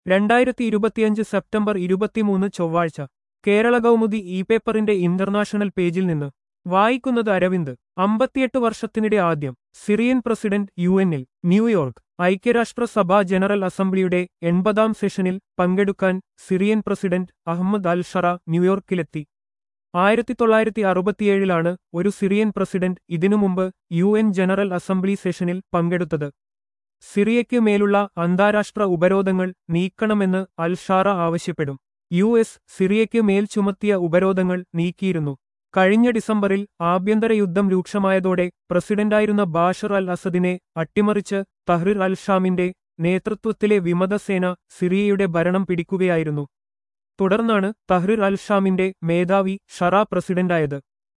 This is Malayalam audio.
രണ്ടായിരത്തി ഇരുപത്തിയഞ്ച് സെപ്റ്റംബർ ഇരുപത്തിമൂന്ന് ചൊവ്വാഴ്ച കേരള കൗമുദി ഇ പേപ്പറിന്റെ ഇന്റർനാഷണൽ പേജിൽ നിന്ന് വായിക്കുന്നത് അരവിന്ദ് അമ്പത്തിയെട്ട് വർഷത്തിനിടെ ആദ്യം സിറിയൻ പ്രസിഡന്റ് യു എന്നിൽ ന്യൂയോർക്ക് ഐക്യരാഷ്ട്രസഭാ ജനറൽ അസംബ്ലിയുടെ എൺപതാം സെഷനിൽ പങ്കെടുക്കാൻ Syrian president Ahmed al Sharaa ന്യൂയോർക്കിലെത്തി ആയിരത്തി തൊള്ളായിരത്തി അറുപത്തിയേഴിലാണ് ഒരു സിറിയൻ പ്രസിഡന്റ് ഇതിനു മുമ്പ് യു എൻ ജനറൽ അസംബ്ലി സെഷനിൽ പങ്കെടുത്തത് സിറിയയ്ക്ക് മേലുള്ള അന്താരാഷ്ട്ര ഉപരോധങ്ങൾ നീക്കണമെന്ന് അൽ ഷാറ ആവശ്യപ്പെടും യു എസ് സിറിയയ്ക്ക് മേൽ ചുമത്തിയ ഉപരോധങ്ങൾ നീക്കിയിരുന്നു കഴിഞ്ഞ ഡിസംബറിൽ ആഭ്യന്തര യുദ്ധം രൂക്ഷമായതോടെ പ്രസിഡന്റായിരുന്ന ബാഷർ അൽ അസദിനെ അട്ടിമറിച്ച് തഹ്റിർ അൽ ഷാമിന്റെ നേതൃത്വത്തിലെ വിമതസേന സിറിയയുടെ ഭരണം പിടിക്കുകയായിരുന്നു തുടർന്നാണ് തഹ്റിർ അൽ ഷാമിന്റെ മേധാവി ഷറ പ്രസിഡന്റായത്